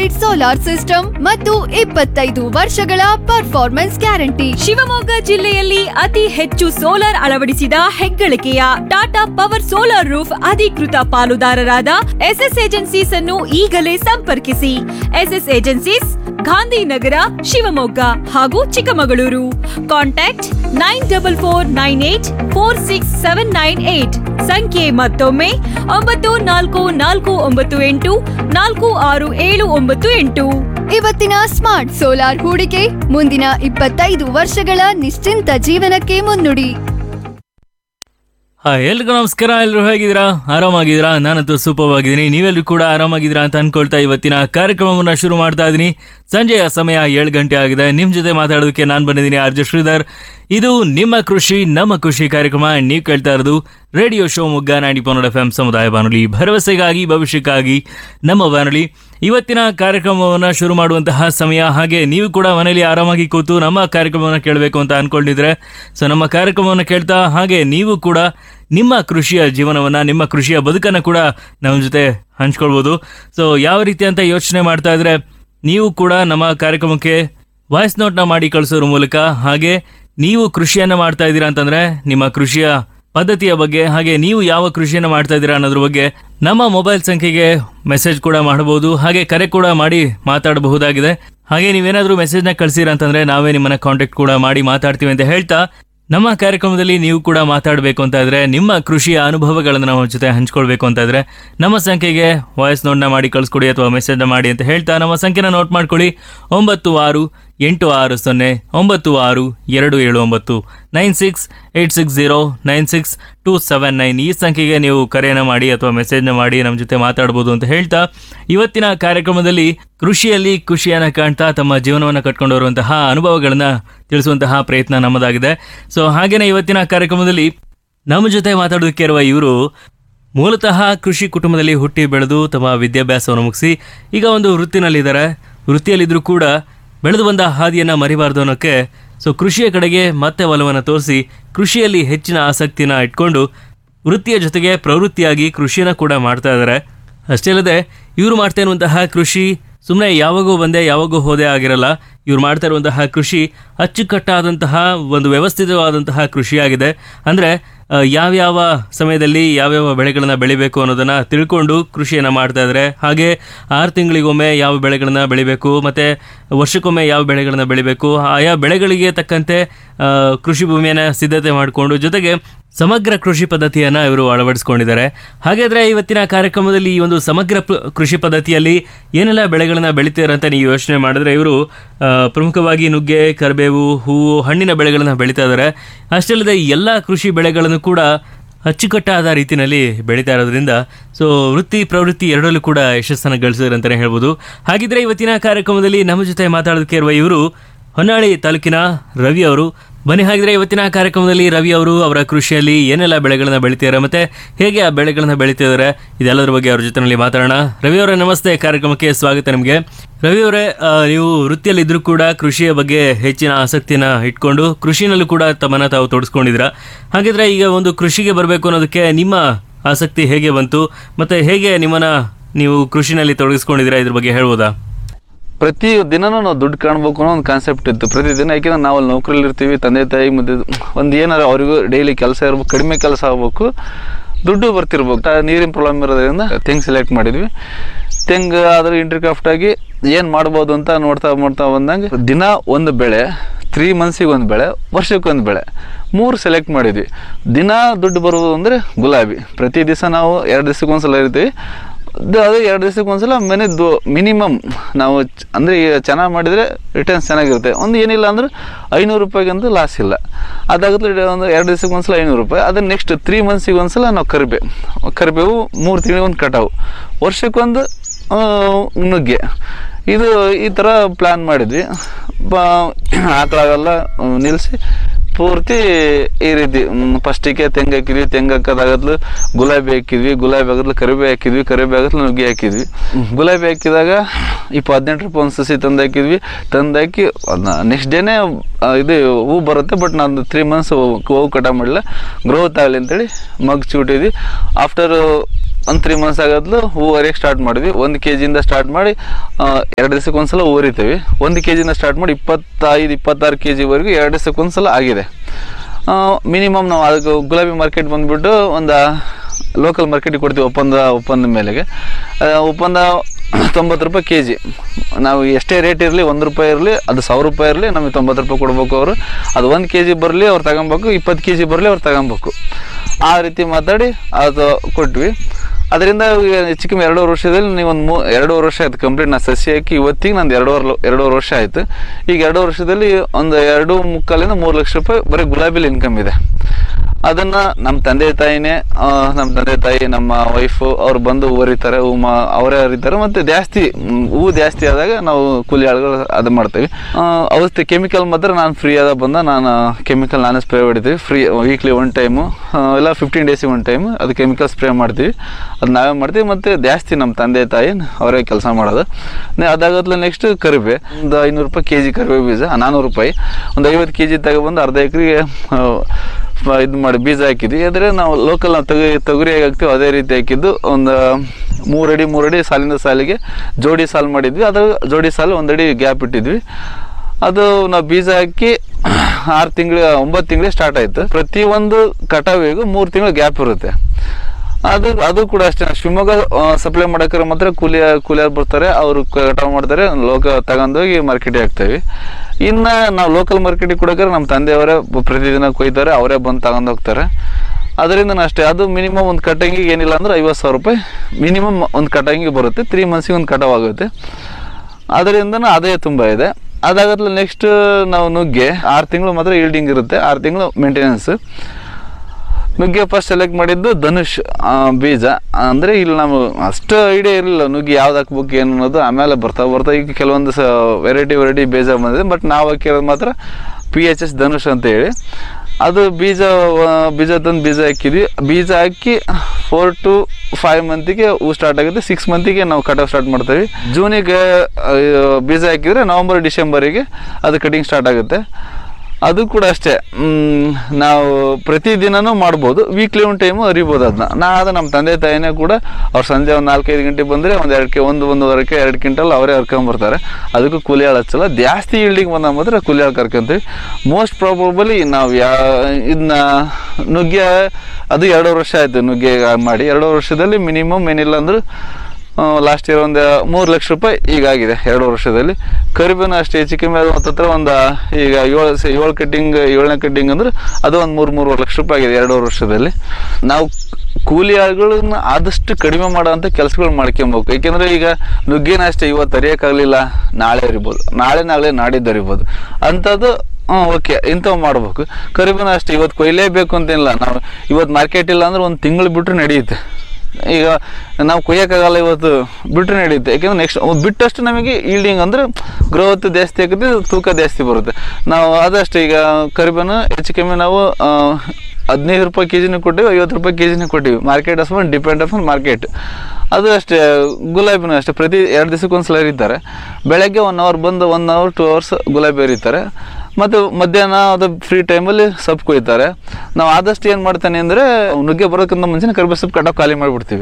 seat solar system ಮತ್ತು ಇಪ್ಪತ್ತೈದು ವರ್ಷಗಳ ಪರ್ಫಾರ್ಮೆನ್ಸ್ ಗ್ಯಾರಂಟಿ ಶಿವಮೊಗ್ಗ ಜಿಲ್ಲೆಯಲ್ಲಿ ಅತಿ ಹೆಚ್ಚು ಸೋಲಾರ್ ಅಳವಡಿಸಿದ ಹೆಗ್ಗಳಿಕೆಯ ಟಾಟಾ ಪವರ್ ಸೋಲಾರ್ ರೂಫ್ ಅಧಿಕೃತ ಪಾಲುದಾರರಾದ ಎಸ್ಎಸ್ ಏಜೆನ್ಸೀಸ್ ಅನ್ನು ಈಗಲೇ ಸಂಪರ್ಕಿಸಿ ಎಸ್ಎಸ್ ಏಜೆನ್ಸೀಸ್ ಗಾಂಧಿನಗರ ಶಿವಮೊಗ್ಗ ಹಾಗೂ Chikkamagaluru contact nine double four nine eight four six seven nine eight ಸಂಖ್ಯೆ ಮತ್ತೊಮ್ಮೆ ಒಂಬತ್ತು ನಾಲ್ಕು ನಾಲ್ಕು ಒಂಬತ್ತು ಎಂಟು ನಾಲ್ಕು ಆರು ಏಳು ಒಂಬತ್ತು ಎಂಟು ಇವತ್ತಿನ ಸ್ಮಾರ್ಟ್ ಸೋಲಾರ್ ಹೂಡಿಕೆ ಮುಂದಿನ ಇಪ್ಪತ್ತೈದು ವರ್ಷಗಳ ನಿಶ್ಚಿಂತ ಜೀವನಕ್ಕೆ ಮುನ್ನುಡಿ ಹಾಯ್ ಎಲ್ರಿಗೂ ನಮಸ್ಕಾರ ಎಲ್ಲರೂ ಹೇಗಿದ್ದೀರಾ ಆರಾಮಾಗಿದ್ದೀರಾ ನಾನಂತೂ ಸೂಪರ್ ಆಗಿದ್ದೀನಿ ನೀವೆಲ್ಲರೂ ಕೂಡ ಆರಾಮಾಗಿದ್ದೀರಾ ಅಂತ ಅನ್ಕೊಳ್ತಾ ಇವತ್ತಿನ ಕಾರ್ಯಕ್ರಮವನ್ನು ಶುರು ಮಾಡ್ತಾ ಇದ್ದೀನಿ ಸಂಜೆಯ ಸಮಯ ಏಳು ಗಂಟೆ ಆಗಿದೆ ನಿಮ್ಮ ಜೊತೆ ಮಾತಾಡೋದಕ್ಕೆ ನಾನು ಬಂದಿದ್ದೀನಿ ಆರ್ಜೆ ಶ್ರೀಧರ್ ಇದು ನಿಮ್ಮ ಕೃಷಿ ನಮ್ಮ ಖುಷಿ ಕಾರ್ಯಕ್ರಮ ನೀವು ಕೇಳ್ತಾ ಇರೋದು ರೇಡಿಯೋ ಶೋ ಮುಗ್ಗ ನಾಡಿ ಪನ್ನಡ ಎಫ್ ಎಂ ಸಮುದಾಯ ಬಾನುಲಿ ಭರವಸೆಗಾಗಿ ಭವಿಷ್ಯಕ್ಕಾಗಿ ನಮ್ಮ ಬಾನುಲಿ ಇವತ್ತಿನ ಕಾರ್ಯಕ್ರಮವನ್ನು ಶುರು ಮಾಡುವಂತಹ ಸಮಯ ಹಾಗೆ ನೀವು ಕೂಡ ಮನೆಯಲ್ಲಿ ಆರಾಮಾಗಿ ಕೂತು ನಮ್ಮ ಕಾರ್ಯಕ್ರಮವನ್ನು ಕೇಳಬೇಕು ಅಂತ ಅನ್ಕೊಂಡಿದ್ರೆ ಸೊ ನಮ್ಮ ಕಾರ್ಯಕ್ರಮವನ್ನು ಕೇಳ್ತಾ ಹಾಗೆ ನೀವು ಕೂಡ ನಿಮ್ಮ ಕೃಷಿಯ ಜೀವನವನ್ನು ನಿಮ್ಮ ಕೃಷಿಯ ಬದುಕನ್ನು ಕೂಡ ನಮ್ಮ ಜೊತೆ ಹಂಚ್ಕೊಳ್ಬೋದು ಸೊ ಯಾವ ರೀತಿ ಅಂತ ಯೋಚನೆ ಮಾಡ್ತಾ ಇದ್ರೆ ನೀವು ಕೂಡ ನಮ್ಮ ಕಾರ್ಯಕ್ರಮಕ್ಕೆ ವಾಯ್ಸ್ ನೋಟ್ನ ಮಾಡಿ ಕಳಿಸೋದ್ರ ಮೂಲಕ ಹಾಗೆ ನೀವು ಕೃಷಿಯನ್ನು ಮಾಡ್ತಾ ಇದ್ದೀರಾ ಅಂತಂದ್ರೆ ನಿಮ್ಮ ಕೃಷಿಯ ಪದ್ಧತಿಯ ಬಗ್ಗೆ ಹಾಗೆ ನೀವು ಯಾವ ಕೃಷಿಯನ್ನು ಮಾಡ್ತಾ ಇದ್ದೀರಾ ಅನ್ನೋದ್ರ ಬಗ್ಗೆ ನಮ್ಮ ಮೊಬೈಲ್ ಸಂಖ್ಯೆಗೆ ಮೆಸೇಜ್ ಕೂಡ ಮಾಡಬಹುದು ಹಾಗೆ ಕರೆ ಕೂಡ ಮಾಡಿ ಮಾತಾಡಬಹುದಾಗಿದೆ ಹಾಗೆ ನೀವೇನಾದರೂ ಮೆಸೇಜ್ನ ಕಳಿಸಿರ ಅಂತಂದ್ರೆ ನಾವೇ ನಿಮ್ಮನ್ನ ಕಾಂಟ್ಯಾಕ್ಟ್ ಕೂಡ ಮಾಡಿ ಮಾತಾಡ್ತೀವಿ ಅಂತ ಹೇಳ್ತಾ ನಮ್ಮ ಕಾರ್ಯಕ್ರಮದಲ್ಲಿ ನೀವು ಕೂಡ ಮಾತಾಡಬೇಕು ಅಂತ ಇದ್ರೆ ನಿಮ್ಮ ಕೃಷಿಯ ಅನುಭವಗಳನ್ನು ನಮ್ಮ ಜೊತೆ ಹಂಚ್ಕೊಳ್ಬೇಕು ಅಂತ ಇದ್ರೆ ನಮ್ಮ ಸಂಖ್ಯೆಗೆ ವಾಯ್ಸ್ ನೋಟ್ನ ಮಾಡಿ ಕಳಿಸ್ಕೊಡಿ ಅಥವಾ ಮೆಸೇಜ್ನ ಮಾಡಿ ಅಂತ ಹೇಳ್ತಾ ನಮ್ಮ ಸಂಖ್ಯೆನ ನೋಟ್ ಮಾಡ್ಕೊಳ್ಳಿ ಒಂಬತ್ತು ಆರು ಎಂಟು ಆರು ಸೊನ್ನೆ ಒಂಬತ್ತು ಆರು ಎರಡು ಏಳು ಒಂಬತ್ತು nine six eight six zero nine six two seven nine ಈ ಸಂಖ್ಯೆಗೆ ನೀವು ಕರೆಯನ್ನು ಮಾಡಿ ಅಥವಾ ಮೆಸೇಜ್ನ ಮಾಡಿ ನಮ್ಮ ಜೊತೆ ಮಾತಾಡ್ಬೋದು ಅಂತ ಹೇಳ್ತಾ ಇವತ್ತಿನ ಕಾರ್ಯಕ್ರಮದಲ್ಲಿ ಕೃಷಿಯಲ್ಲಿ ಖುಷಿಯನ್ನು ಕಾಣ್ತಾ ತಮ್ಮ ಜೀವನವನ್ನು ಕಟ್ಕೊಂಡು ಬರುವಂತಹ ಅನುಭವಗಳನ್ನು ತಿಳಿಸುವಂತಹ ಪ್ರಯತ್ನ ನಮ್ಮದಾಗಿದೆ ಸೊ ಹಾಗೇನೆ ಇವತ್ತಿನ ಕಾರ್ಯಕ್ರಮದಲ್ಲಿ ನಮ್ಮ ಜೊತೆ ಮಾತಾಡೋದಕ್ಕೆ ಇರುವ ಇವರು ಮೂಲತಃ ಕೃಷಿ ಕುಟುಂಬದಲ್ಲಿ ಹುಟ್ಟಿ ಬೆಳೆದು ತಮ್ಮ ವಿದ್ಯಾಭ್ಯಾಸವನ್ನು ಮುಗಿಸಿ ಈಗ ಒಂದು ವೃತ್ತಿನಲ್ಲಿದ್ದಾರೆ ವೃತ್ತಿಯಲ್ಲಿದ್ದರೂ ಕೂಡ ಬೆಳೆದು ಬಂದ ಹಾದಿಯನ್ನು ಮರಿಬಾರ್ದು ಅನ್ನೋಕ್ಕೆ ಸೊ ಕೃಷಿಯ ಕಡೆಗೆ ಮತ್ತೆ ಒಲವನ್ನು ತೋರಿಸಿ ಕೃಷಿಯಲ್ಲಿ ಹೆಚ್ಚಿನ ಆಸಕ್ತಿನ ಇಟ್ಕೊಂಡು ವೃತ್ತಿಯ ಜೊತೆಗೆ ಪ್ರವೃತ್ತಿಯಾಗಿ ಕೃಷಿಯನ್ನು ಕೂಡ ಮಾಡ್ತಾ ಇದ್ದಾರೆ ಅಷ್ಟೇ ಅಲ್ಲದೆ ಇವರು ಮಾಡ್ತಾ ಇರುವಂತಹ ಕೃಷಿ ಸುಮ್ಮನೆ ಯಾವಾಗೋ ಬಂದೆ ಯಾವಾಗೋ ಹೋದೆ ಆಗಿರಲ್ಲ ಇವ್ರು ಮಾಡ್ತಾ ಇರುವಂತಹ ಕೃಷಿ ಅಚ್ಚುಕಟ್ಟಾದಂತಹ ಒಂದು ವ್ಯವಸ್ಥಿತವಾದಂತಹ ಕೃಷಿಯಾಗಿದೆ ಅಂದರೆ ಆ, ಯಾವ್ಯಾವ ಸಮಯದಲ್ಲಿ ಯಾವ್ಯಾವ ಬೆಳೆಗಳನ್ನ ಬೆಳಿಬೇಕು ಅನ್ನೋದನ್ನ ತಿಳ್ಕೊಂಡು ಕೃಷಿಯನ್ನ ಮಾಡ್ತಾ ಇದ್ದಾರೆ ಹಾಗೆ ಆರು ತಿಂಗಳಿಗೊಮ್ಮೆ ಯಾವ ಬೆಳೆಗಳನ್ನ ಬೆಳಿಬೇಕು ಮತ್ತೆ ವರ್ಷಕ್ಕೊಮ್ಮೆ ಯಾವ ಬೆಳೆಗಳನ್ನ ಬೆಳಿಬೇಕು ಆಯಾ ಬೆಳೆಗಳಿಗೆ ತಕ್ಕಂತೆ ಆ, ಕೃಷಿ ಭೂಮಿಯನ್ನ ಸಿದ್ಧತೆ ಮಾಡಿಕೊಂಡು ಜೊತೆಗೆ ಸಮಗ್ರ ಕೃಷಿ ಪದ್ಧತಿಯನ್ನ ಇವರು ಅಳವಡಿಸ್ಕೊಂಡಿದ್ದಾರೆ ಹಾಗಾದ್ರೆ ಇವತ್ತಿನ ಕಾರ್ಯಕ್ರಮದಲ್ಲಿ ಈ ಒಂದು ಸಮಗ್ರ ಪ- ಕೃಷಿ ಪದ್ಧತಿಯಲ್ಲಿ ಏನೆಲ್ಲ ಬೆಳೆಗಳನ್ನ ಬೆಳಿತಾರೆ ಅಂತ ನೀವು ಯೋಚನೆ ಮಾಡಿದ್ರೆ ಇವರು ಆ, ಪ್ರಮುಖವಾಗಿ ನುಗ್ಗೆ ಕರಿಬೇವು ಹೂವು ಹಣ್ಣಿನ ಬೆಳೆಗಳನ್ನ ಬೆಳೀತಾ ಇದ್ದಾರೆ ಅಷ್ಟೇ ಅಲ್ಲದೆ ಎಲ್ಲ ಕೃಷಿ ಬೆಳೆಗಳನ್ನು ಕೂಡ ಅಚ್ಚುಕಟ್ಟಾದ ರೀತಿಯಲ್ಲಿ ಬೆಳೀತಾ ಇರೋದ್ರಿಂದ ಸೊ ವೃತ್ತಿ ಪ್ರವೃತ್ತಿ ಎರಡರಲ್ಲೂ ಕೂಡ ಯಶಸ್ಸನ್ನು ಗಳಿಸಿದ್ರು ಅಂತಲೇ ಹೇಳ್ಬೋದು ಹಾಗಿದ್ರೆ ಇವತ್ತಿನ ಕಾರ್ಯಕ್ರಮದಲ್ಲಿ ನಮ್ಮ ಜೊತೆ ಮಾತಾಡೋದಕ್ಕೆ ಇರುವ ಇವರು ಹೊನ್ನಾಳಿ ತಾಲೂಕಿನ ರವಿ ಅವರು ಬನ್ನಿ ಹಾಗಿದ್ರೆ ಇವತ್ತಿನ ಕಾರ್ಯಕ್ರಮದಲ್ಲಿ ರವಿ ಅವರು ಅವರ ಕೃಷಿಯಲ್ಲಿ ಏನೆಲ್ಲ ಬೆಳೆಗಳನ್ನ ಬೆಳಿತಿದ್ದಾರೆ ಮತ್ತೆ ಹೇಗೆ ಆ ಬೆಳೆಗಳನ್ನ ಬೆಳಿತಿದ್ದಾರೆ ಇದೆಲ್ಲದರ ಬಗ್ಗೆ ಅವ್ರ ಜೊತೆನಲ್ಲಿ ಮಾತಾಡೋಣ ರವಿ ಅವರೇ ನಮಸ್ತೆ ಕಾರ್ಯಕ್ರಮಕ್ಕೆ ಸ್ವಾಗತ ನಿಮಗೆ ರವಿ ಅವರೇ ಆ, ನೀವು ವೃತ್ತಿಯಲ್ಲಿ ಇದ್ರೂ ಕೂಡ ಕೃಷಿಯ ಬಗ್ಗೆ ಹೆಚ್ಚಿನ ಆಸಕ್ತಿನ ಇಟ್ಕೊಂಡು ಕೃಷಿನಲ್ಲೂ ಕೂಡ ತಮ್ಮನ್ನ ತಾವು ತೊಡಸ್ಕೊಂಡಿದ್ದೀರಾ ಹಾಗಿದ್ರೆ ಈಗ ಒಂದು ಕೃಷಿಗೆ ಬರಬೇಕು ಅನ್ನೋದಕ್ಕೆ ನಿಮ್ಮ ಆಸಕ್ತಿ ಹೇಗೆ ಬಂತು ಮತ್ತೆ ಹೇಗೆ ನಿಮ್ಮನ್ನ ನೀವು ಕೃಷಿನಲ್ಲಿ ತೊಡಗಿಸ್ಕೊಂಡಿದ್ದೀರಾ ಇದ್ರ ಬಗ್ಗೆ ಹೇಳ್ಬೋದಾ ಪ್ರತಿ ದಿನನೂ ನಾವು ದುಡ್ಡು ಕಾಣ್ಬೇಕು ಅನ್ನೋ ಒಂದು ಕಾನ್ಸೆಪ್ಟ್ ಇತ್ತು ಪ್ರತಿದಿನ ಯಾಕೆಂದ್ರೆ ನಾವು ಅಲ್ಲಿ ನೌಕರಿಲಿ ಇರ್ತೀವಿ ತಂದೆ ತಾಯಿ ಮುದ್ದೆ ಒಂದು ಏನಾರ ಅವ್ರಿಗೂ ಡೈಲಿ ಕೆಲಸ ಇರ್ಬೇಕು ಕಡಿಮೆ ಕೆಲಸ ಆಗ್ಬೇಕು ದುಡ್ಡು ಬರ್ತಿರ್ಬೇಕು ತ- ನೀರಿನ ಪ್ರಾಬ್ಲಮ್ ಇರೋದ್ರಿಂದ ತೆಂಗು ಸೆಲೆಕ್ಟ್ ಮಾಡಿದ್ವಿ ತೆಂಗು ಅದ್ರ ಇಂಟರ್ಕ್ರಾಫ್ಟ್ ಆಗಿ ಏನು ಮಾಡ್ಬೋದು ಅಂತ ನೋಡ್ತಾ ನೋಡ್ತಾ ಬಂದಂಗೆ ದಿನ ಒಂದು ಬೆಳೆ ತ್ರೀ ಮಂತ್ಸಿಗೆ ಒಂದು ಬೆಳೆ ವರ್ಷಕ್ಕೆ ಒಂದು ಬೆಳೆ ಮೂರು ಸೆಲೆಕ್ಟ್ ಮಾಡಿದ್ವಿ ದಿನ ದುಡ್ಡು ಬರುವುದು ಅಂದರೆ ಗುಲಾಬಿ ಪ್ರತಿ ದಿವಸ ನಾವು ಎರಡು ದಿವಸಕ್ಕೆ ಒಂದ್ಸಲ ಇರ್ತೀವಿ ಅದು ಅದು ಎರಡು ದಿವಸಕ್ಕೆ ಒಂದ್ಸಲ ಮನೆದು ಮಿನಿಮಮ್ ನಾವು ಚ- ಅಂದ್ರೆ ಈಗ ಚೆನ್ನಾಗಿ ಮಾಡಿದರೆ ರಿಟರ್ನ್ಸ್ ಚೆನ್ನಾಗಿರುತ್ತೆ ಒಂದು ಏನಿಲ್ಲ ಅಂದ್ರೆ ಐನೂರು ರೂಪಾಯಿಗಂತೂ ಲಾಸ್ ಇಲ್ಲ ಅದಾಗುತ್ತೆ ಒಂದು ಎರಡು ದಿವಸಕ್ಕೆ ಒಂದ್ಸಲ ಐನೂರು ರೂಪಾಯಿ ಅದನ್ನ ನೆಕ್ಸ್ಟ್ ತ್ರೀ ಮಂತ್ಸಿಗೆ ಒಂದ್ಸಲ ನಾವು ಕರಿಬೇ ಕರಿಬೇವು ಮೂರು ತಿಂಗಳಿಗೆ ಒಂದು ಕಟಾವು ವರ್ಷಕ್ಕೊಂದು ಆ, ನುಗ್ಗೆ ಇದು ಈ ಥರ ಪ್ಲ್ಯಾನ್ ಮಾಡಿದ್ವಿ ಬ ಆಕಳವೆಲ್ಲ ನಿಲ್ಲಿಸಿ ಪೂರ್ತಿ ಈ ರೀತಿ ಫಸ್ಟಿಗೆ ತೆಂಗು ಹಾಕಿದ್ವಿ ತೆಂಗು ಹಾಕೋದಾಗತ್ಲು ಗುಲಾಬಿ ಹಾಕಿದ್ವಿ ಗುಲಾಬಿ ಆಗತ್ಲು ಕರಿಬೇವು ಹಾಕಿದ್ವಿ ಕರಿಬೇವು ಆಗತ್ಲು ನುಗ್ಗೆ ಹಾಕಿದ್ವಿ ಗುಲಾಬಿ ಹಾಕಿದಾಗ ಇಪ್ಪ ಹದಿನೆಂಟು ರೂಪಾಯಿ ಒಂದು ಸಸಿ ತಂದು ಹಾಕಿದ್ವಿ ತಂದು ಹಾಕಿ ನೆಕ್ಸ್ಟ್ ಡೇನೇ ಇದು ಹೂ ಬರುತ್ತೆ ಬಟ್ ನಾನು ತ್ರೀ ಮಂತ್ಸ್ ಹೂವು ಕಟ ಮಾಡಿಲ್ಲ ಗ್ರೋತ್ ಆಗಲಿ ಅಂತೇಳಿ ಮಗ್ ಚೂಟಿದ್ವಿ ಆಫ್ಟರ್ ಒಂದು ತ್ರೀ ಮಂತ್ಸ್ ಆಗೋದ್ಲು ಹೂವು ಹರಿಯಕ್ಕೆ ಸ್ಟಾರ್ಟ್ ಮಾಡಿದ್ವಿ ಒಂದು ಕೆ ಜಿಯಿಂದ ಸ್ಟಾರ್ಟ್ ಮಾಡಿ ಆ, ಎರಡು ದಿವಸಕ್ಕೆ ಒಂದ್ಸಲ ಹೂವು ಹರಿತೀವಿ ಒಂದು ಕೆ ಜಿಯಿಂದ ಸ್ಟಾರ್ಟ್ ಮಾಡಿ ಇಪ್ಪತ್ತೈದು ಇಪ್ಪತ್ತಾರು ಕೆ ಜಿವರೆಗೂ ಎರಡು ದಿವಸಕ್ಕೆ ಒಂದ್ಸಲ ಆಗಿದೆ ಮಿನಿಮಮ್ ನಾವು ಅದಕ್ಕೆ ಗುಲಾಬಿ ಮಾರ್ಕೆಟ್ ಬಂದುಬಿಟ್ಟು ಒಂದು ಲೋಕಲ್ ಮಾರ್ಕೆಟಿಗೆ ಕೊಡ್ತೀವಿ ಒಪ್ಪಂದ ಒಪ್ಪಂದ ಮೇಲೆಗೆ ಆ, ಒಪ್ಪಂದ ತೊಂಬತ್ತು ರೂಪಾಯಿ ಕೆ ಜಿ ನಾವು ಎಷ್ಟೇ ರೇಟ್ ಇರಲಿ ಒಂದು ರೂಪಾಯಿ ಇರಲಿ ಅದು ಸಾವಿರ ರೂಪಾಯಿ ಇರಲಿ ನಮಗೆ ತೊಂಬತ್ತು ರೂಪಾಯಿ ಕೊಡ್ಬೇಕು ಅವರು ಅದು ಒಂದು ಕೆ ಜಿ ಬರಲಿ ಅವ್ರು ತಗೊಬೇಕು ಇಪ್ಪತ್ತು ಕೆ ಜಿ ಬರಲಿ ಅವ್ರು ತಗೊಬೇಕು ಆ ರೀತಿ ಮಾತಾಡಿ ಅದು ಕೊಟ್ವಿ ಅದರಿಂದ ಹೆಚ್ಚು ಕಮ್ಮಿ ಎರಡೂವರೆ ವರ್ಷದಲ್ಲಿ ನೀವು ಒಂದು ಮೂ ಎರಡೂವರೆ ವರ್ಷ ಆಯ್ತು ಕಂಪ್ಲೀಟ್ ನಾನು ಸಸಿ ಹಾಕಿ ಇವತ್ತಿಗೆ ನಂದು ಎರಡೂವರೆ ಎರಡೂವರೆ ವರ್ಷ ಆಯಿತು ಈಗ ಎರಡೂವರೆ ವರ್ಷದಲ್ಲಿ ಒಂದು ಎರಡು ಮುಕ್ಕಾಲಿಂದ ಮೂರು ಲಕ್ಷ ರೂಪಾಯಿ ಬರೀ ಗುಲಾಬಿಲಿ ಇನ್ಕಮ್ ಇದೆ ಅದನ್ನ ನಮ್ಮ ತಂದೆ ತಾಯಿನೇ ಆ, ನಮ್ಮ ತಂದೆ ತಾಯಿ ನಮ್ಮ ವೈಫು ಅವ್ರು ಬಂದು ಹೂ ಹರಿತಾರೆ ಹೂ ಮಾ ಅವರೇ ಹರಿತಾರೆ ಮತ್ತೆ ಜಾಸ್ತಿ ಮ್, ಹೂವು ಜಾಸ್ತಿ ಆದಾಗ ನಾವು ಕೂಲಿ ಆಳುಗಳು ಅದು ಮಾಡ್ತೀವಿ ಆ, ಔಷಧಿ ಕೆಮಿಕಲ್ ಮಾತ್ರ ನಾನು ಫ್ರೀ ಆದ ಬಂದ ನಾನು ಕೆಮಿಕಲ್ ನಾನೇ ಸ್ಪ್ರೇ ಹೊಡಿತೀವಿ ಫ್ರೀ ವೀಕ್ಲಿ ಒನ್ ಟೈಮು ಇಲ್ಲ ಫಿಫ್ಟೀನ್ ಡೇಸಿಗೆ ಒನ್ ಟೈಮು ಅದು ಕೆಮಿಕಲ್ ಸ್ಪ್ರೇ ಮಾಡ್ತೀವಿ ಅದು ನಾವೇ ಮಾಡ್ತೀವಿ ಮತ್ತು ಜಾಸ್ತಿ ನಮ್ಮ ತಂದೆ ತಾಯಿ ಅವರೇ ಕೆಲಸ ಮಾಡೋದು ನೆ- ಅದಾಗತ್ಲೆ ನೆಕ್ಸ್ಟ್ ಕರಿಬೆ ಒಂದು ಐನೂರು ರೂಪಾಯಿ ಕೆ ಜಿ ಕರಿಬೆ ಬೀಜ ನಾನ್ನೂರು ರೂಪಾಯಿ ಒಂದು ಐವತ್ತು ಕೆ ಜಿ ತಗೊಬಂದು ಅರ್ಧ ಎಕರೆಗೆ ಇದು ಮಾಡಿ ಬೀಜ ಹಾಕಿದ್ವಿ ಅಂದರೆ ನಾವು ಲೋಕಲ್ ನಾವು ತೊಗರಿ ತೊಗರಿ ಹೇಗೆ ಹಾಕ್ತೀವಿ ಅದೇ ರೀತಿ ಹಾಕಿದ್ದು ಒಂದು ಮೂರಡಿ ಮೂರಡಿ ಸಾಲಿಂದ ಸಾಲಿಗೆ ಜೋಡಿ ಸಾಲು ಮಾಡಿದ್ವಿ ಅದು ಜೋಡಿ ಸಾಲು ಒಂದಡಿ ಗ್ಯಾಪ್ ಇಟ್ಟಿದ್ವಿ ಅದು ನಾವು ಬೀಜ ಹಾಕಿ ಆರು ತಿಂಗಳು ಒಂಬತ್ತು ತಿಂಗಳಿಗೆ ಸ್ಟಾರ್ಟ್ ಆಯಿತು ಪ್ರತಿಯೊಂದು ಕಟಾವಿಗೂ ಮೂರು ತಿಂಗಳು ಗ್ಯಾಪ್ ಇರುತ್ತೆ ಅದು ಅದು ಕೂಡ ಅಷ್ಟೇ ಶಿವಮೊಗ್ಗ ಸಪ್ಲೈ ಮಾಡೋಕ್ರೆ ಮಾತ್ರ ಕೂಲಿ ಕೂಲಿಯವ್ರು ಬರ್ತಾರೆ ಅವರು ಕಟಾವು ಮಾಡ್ತಾರೆ ಲೋಕ ತಗೊಂಡೋಗಿ ಮಾರ್ಕೆಟಿಗೆ ಹಾಕ್ತೇವೆ ಇನ್ನು ನಾವು ಲೋಕಲ್ ಮಾರ್ಕೆಟಿಗೆ ಕೊಡೋಕೆ ನಮ್ಮ ತಂದೆಯವರೇ ಪ್ರತಿದಿನ ಕೊಯ್ತಾರೆ ಅವರೇ ಬಂದು ತಗೊಂಡು ಹೋಗ್ತಾರೆ ಅದರಿಂದ ಅಷ್ಟೇ ಅದು ಮಿನಿಮಮ್ ಒಂದು ಕಟ್ಟಂಗಿಗೆ ಏನಿಲ್ಲ ಅಂದ್ರೆ ಐವತ್ತು ಸಾವಿರ ರೂಪಾಯಿ ಮಿನಿಮಮ್ ಒಂದು ಕಟ್ಟಂಗಿ ಬರುತ್ತೆ ತ್ರೀ ಮಂತ್ಸಿಗೆ ಒಂದು ಕಟಾವ್ ಆಗುತ್ತೆ ಅದರಿಂದನೂ ಆದಾಯ ತುಂಬ ಇದೆ ಅದಾಗತ್ಲೆ ನೆಕ್ಸ್ಟ್ ನಾವು ನುಗ್ಗೆ ಆರು ತಿಂಗಳು ಮಾತ್ರ ಈಲ್ಡಿಂಗ್ ಇರುತ್ತೆ ಆರು ತಿಂಗಳು ಮೇಂಟೆನೆನ್ಸ್ ನುಗ್ಗೆ ಫಸ್ಟ್ ಸೆಲೆಕ್ಟ್ ಮಾಡಿದ್ದು ಧನುಷ್ ಆ, ಬೀಜ ಅಂದರೆ ಇಲ್ಲಿ ನಾವು ಅಷ್ಟು ಐಡಿಯಾ ಇರಲಿಲ್ಲ ನುಗ್ಗೆ ಯಾವ್ದು ಹಾಕ್ಬೇಕು ಏನು ಅನ್ನೋದು ಆಮೇಲೆ ಬರ್ತಾ ಬರ್ತಾ ಈಗ ಕೆಲವೊಂದು ಸ ವೆರೈಟಿ ವೆರೈಟಿ ಬೀಜ ಬಂದಿದೆ ಬಟ್ ನಾವು ಹಾಕಿರೋದು ಮಾತ್ರ ಪಿ ಎಚ್ ಎಸ್ ಧನುಷ್ ಅಂತ ಹೇಳಿ ಅದು ಬೀಜ ಆ, ಬೀಜ ತಂದು ಬೀಜ ಹಾಕಿದ್ವಿ ಬೀಜ ಹಾಕಿ ಫೋರ್ ಟು ಫೈವ್ ಮಂತಿಗೆ ಹೂ ಸ್ಟಾರ್ಟ್ ಆಗುತ್ತೆ ಸಿಕ್ಸ್ ಮಂತಿಗೆ ನಾವು ಕಟಾವ್ ಸ್ಟಾರ್ಟ್ ಮಾಡ್ತೀವಿ ಜೂನಿಗೆ ಆ, ಬೀಜ ಹಾಕಿದರೆ ನವಂಬರ್ ಡಿಸೆಂಬರಿಗೆ ಅದು ಕಟಿಂಗ್ ಸ್ಟಾರ್ಟ್ ಆಗುತ್ತೆ ಅದು ಕೂಡ ಅಷ್ಟೇ ಮ್, ನಾವು ಪ್ರತಿದಿನನೂ ಮಾಡ್ಬೋದು ವೀಕ್ಲಿ ಒಂದು ಟೈಮು ಅರಿಬೋದು ಅದನ್ನ ನಾ ಅದು ನಮ್ಮ ತಂದೆ ತಾಯಿನೇ ಕೂಡ ಅವ್ರು ಸಂಜೆ ಒಂದು ನಾಲ್ಕೈದು ಗಂಟೆಗೆ ಬಂದರೆ ಒಂದು ಎರಡು ಕೆ ಒಂದು ಒಂದೂವರೆಗೆ ಎರಡು ಕ್ವಿಂಟಲ್ ಅವರೇ ಹರ್ಕೊಂಬರ್ತಾರೆ ಅದಕ್ಕೂ ಕೂಲಿ ಆಳು ಹಚ್ಚಲ್ಲ ಜಾಸ್ತಿ ಇಲ್ಡಿಂಗ್ ಬಂದಾಗ ಮಾತ್ರ ಕೂಲಿ ಆಳು ಕರ್ಕೊಂತೀವಿ ಮೋಸ್ಟ್ ಪ್ರಾಬಬಲಿ ನಾವು ಯಾ ಇದನ್ನ ನುಗ್ಗೆ ಅದು ಎರಡೂವರೆ ವರ್ಷ ಆಯಿತು ನುಗ್ಗೆ ಮಾಡಿ ಎರಡೂವರೆ ವರ್ಷದಲ್ಲಿ ಮಿನಿಮಮ್ ಏನಿಲ್ಲ ಅಂದ್ರೆ ಲಾಸ್ಟ್ ಇಯರ್ ಒಂದು ಮೂರು ಲಕ್ಷ ರೂಪಾಯಿ ಈಗಾಗಿದೆ ಎರಡು ವರ್ಷದಲ್ಲಿ ಕರಿಬೇನು ಅಷ್ಟೇ ಹೆಚ್ಚು ಕಮ್ಮಿ ಅದು ಹತ್ತತ್ರ ಒಂದು ಈಗ ಏಳು ಸ- ಏಳು ಕಟ್ಟಿಂಗ್ ಏಳನೇ ಕಟ್ಟಿಂಗ್ ಅಂದ್ರೆ ಅದು ಒಂದು ಮೂರು ಮೂರುವರೆ ಲಕ್ಷ ರೂಪಾಯಿ ಆಗಿದೆ ಎರಡೂವರೆ ವರ್ಷದಲ್ಲಿ ನಾವು ಕೂಲಿ ಆಳುಗಳನ್ನ ಆದಷ್ಟು ಕಡಿಮೆ ಮಾಡೋಂಥ ಕೆಲಸಗಳು ಮಾಡ್ಕೊಬೇಕು ಏಕೆಂದರೆ ಈಗ ನುಗ್ಗಿನ ಅಷ್ಟೇ ಇವತ್ತು ಅರಿಯೋಕ್ಕಾಗಲಿಲ್ಲ ನಾಳೆ ಅರಿಬೋದು ನಾಳೆ ನಾಳೆ ನಾಡಿದ್ದು ಅರಿಬೋದು ಅಂಥದ್ದು ಹ್ಞೂ ಓಕೆ ಇಂಥವು ಮಾಡ್ಬೇಕು ಕರಿಬೇನು ಅಷ್ಟೇ ಇವತ್ತು ಕೊಯ್ಲೇಬೇಕು ಅಂತೇನಿಲ್ಲ ನಾವು ಇವತ್ತು ಮಾರ್ಕೆಟ್ ಇಲ್ಲ ಅಂದ್ರೆ ಒಂದು ತಿಂಗಳು ಬಿಟ್ಟರೆ ನಡೆಯುತ್ತೆ ಈಗ ನಾವು ಕೊಯ್ಯೋಕ್ಕಾಗಲ್ಲ ಇವತ್ತು ಬಿಟ್ಟರೆ ನಡೆಯುತ್ತೆ ಯಾಕೆಂದ್ರೆ ನೆಕ್ಸ್ಟ್ ಬಿಟ್ಟಷ್ಟು ನಮಗೆ ಈಲ್ಡಿಂಗ್ ಅಂದರೆ ಗ್ರೋತ್ ಜಾಸ್ತಿ ಆಗುತ್ತೆ ತೂಕ ಜಾಸ್ತಿ ಬರುತ್ತೆ ನಾವು ಅದಷ್ಟು ಈಗ ಕರಿಬೇನು ಹೆಚ್ಚು ಕಮ್ಮಿ ನಾವು ಆ, ಹದಿನೈದು ರೂಪಾಯಿ ಕೆ ಜಿನೂ ಕೊಟ್ಟಿವಿ ಐವತ್ತು ರೂಪಾಯಿ ಕೆ ಜಿನೂ ಕೊಟ್ಟಿವಿ ಮಾರ್ಕೆಟ್ ಅಸ್ಮಾನ್ ಡಿಪೆಂಡ್ ಅಪಾನ್ ಮಾರ್ಕೆಟ್ ಅದು ಅಷ್ಟೇ ಗುಲಾಬಿನೂ ಅಷ್ಟೇ ಪ್ರತಿ ಎರಡು ದಿವಸಕ್ಕೆ ಒಂದು ಸಲ ಹರಿತಾರೆ ಬೆಳಗ್ಗೆ ಒನ್ ಅವರ್ ಬಂದು ಒನ್ ಅವರ್ ಟು ಅವರ್ಸ್ ಗುಲಾಬಿ ಹರಿತಾರೆ ಮತ್ತು ಮಧ್ಯಾಹ್ನ ಅದು ಫ್ರೀ ಟೈಮಲ್ಲಿ ಸೊಪ್ಪು ಕೊಯ್ತಾರೆ ನಾವು ಆದಷ್ಟು ಏನು ಮಾಡ್ತಾನೆ ಅಂದರೆ ನುಗ್ಗೆ ಬರೋದಕ್ಕಿಂತ ಮುಂಚೆನೇ ಕರಿಬೇವು ಸೊಪ್ಪು ಕಟಾವು ಖಾಲಿ ಮಾಡಿಬಿಡ್ತೀವಿ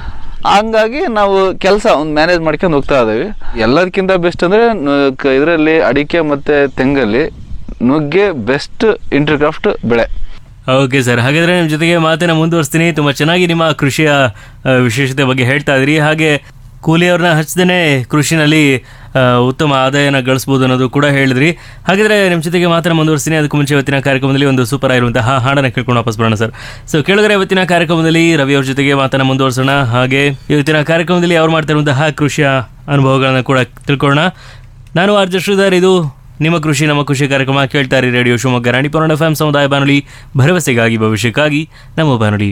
ಹಂಗಾಗಿ ನಾವು ಕೆಲಸ ಒಂದು ಮ್ಯಾನೇಜ್ ಮಾಡ್ಕೊಂಡು ಹೋಗ್ತಾ ಇದ್ದೀವಿ ಎಲ್ಲದಕ್ಕಿಂತ ಬೆಸ್ಟ್ ಅಂದರೆ ಇದರಲ್ಲಿ ಅಡಿಕೆ ಮತ್ತು ತೆಂಗಲ್ಲಿ ನುಗ್ಗೆ ಬೆಸ್ಟ್ ಇಂಟರ್ಕ್ರಾಫ್ಟ್ ಬೆಳೆ ಓಕೆ ಸರ್ ಹಾಗಾದ್ರೆ ನಿಮ್ಮ ಜೊತೆಗೆ ಮಾತನ್ನ ಮುಂದುವರಿಸ್ತೀನಿ ತುಂಬ ಚೆನ್ನಾಗಿ ನಿಮ್ಮ ಕೃಷಿಯ ಆ, ವಿಶೇಷತೆ ಬಗ್ಗೆ ಹೇಳ್ತಾ ಇದ್ರಿ ಹಾಗೆ ಕೂಲಿಯವ್ರನ್ನ ಹಚ್ಚದೇ ಕೃಷಿನಲ್ಲಿ ಆ, ಉತ್ತಮ ಆದಾಯನ ಗಳಿಸ್ಬೋದು ಅನ್ನೋದು ಕೂಡ ಹೇಳಿದ್ರಿ ಹಾಗಿದ್ರೆ ನಿಮ್ಮ ಜೊತೆಗೆ ಮಾತನ್ನ ಮುಂದುವರಿಸ್ತೀನಿ ಅದಕ್ಕೂ ಮುಂಚೆ ಇವತ್ತಿನ ಕಾರ್ಯಕ್ರಮದಲ್ಲಿ ಒಂದು ಸೂಪರ್ ಆಗಿರುವಂತಹ ಹಾಡನ್ನು ಕೇಳ್ಕೊಂಡು ವಾಪಸ್ ಬರೋಣ ಸರ್ ಸೊ ಕೇಳಿದ್ರೆ ಇವತ್ತಿನ ಕಾರ್ಯಕ್ರಮದಲ್ಲಿ ರವಿ ಅವ್ರ ಜೊತೆಗೆ ಮಾತನ್ನ ಮುಂದುವರಿಸೋಣ ಹಾಗೆ ಇವತ್ತಿನ ಕಾರ್ಯಕ್ರಮದಲ್ಲಿ ಅವ್ರು ಮಾಡ್ತಾ ಇರುವಂತಹ ಕೃಷಿಯ ಅನುಭವಗಳನ್ನ ಕೂಡ ತಿಳ್ಕೊಳ್ಳೋಣ ನಾನು ಆರ್ಜ ಶ್ರೀಧರ್ ಇದು ನಿಮ್ಮ ಕೃಷಿ ನಮ್ಮ ಕೃಷಿ ಕಾರ್ಯಕ್ರಮ ಕೇಳ್ತಾ ಇರಿ radio Shivamogga Ranipura F M ಸಮುದಾಯ ಬಾನುಲಿ ಭರವಸೆಗಾಗಿ ಭವಿಷ್ಯಕ್ಕಾಗಿ ನಮ್ಮ ಬಾನುಲಿ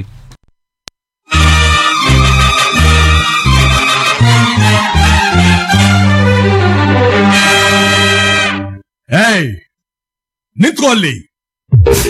ಏಯ್ ನಿಂತ್ಕೋ ಅಲ್ಲಿ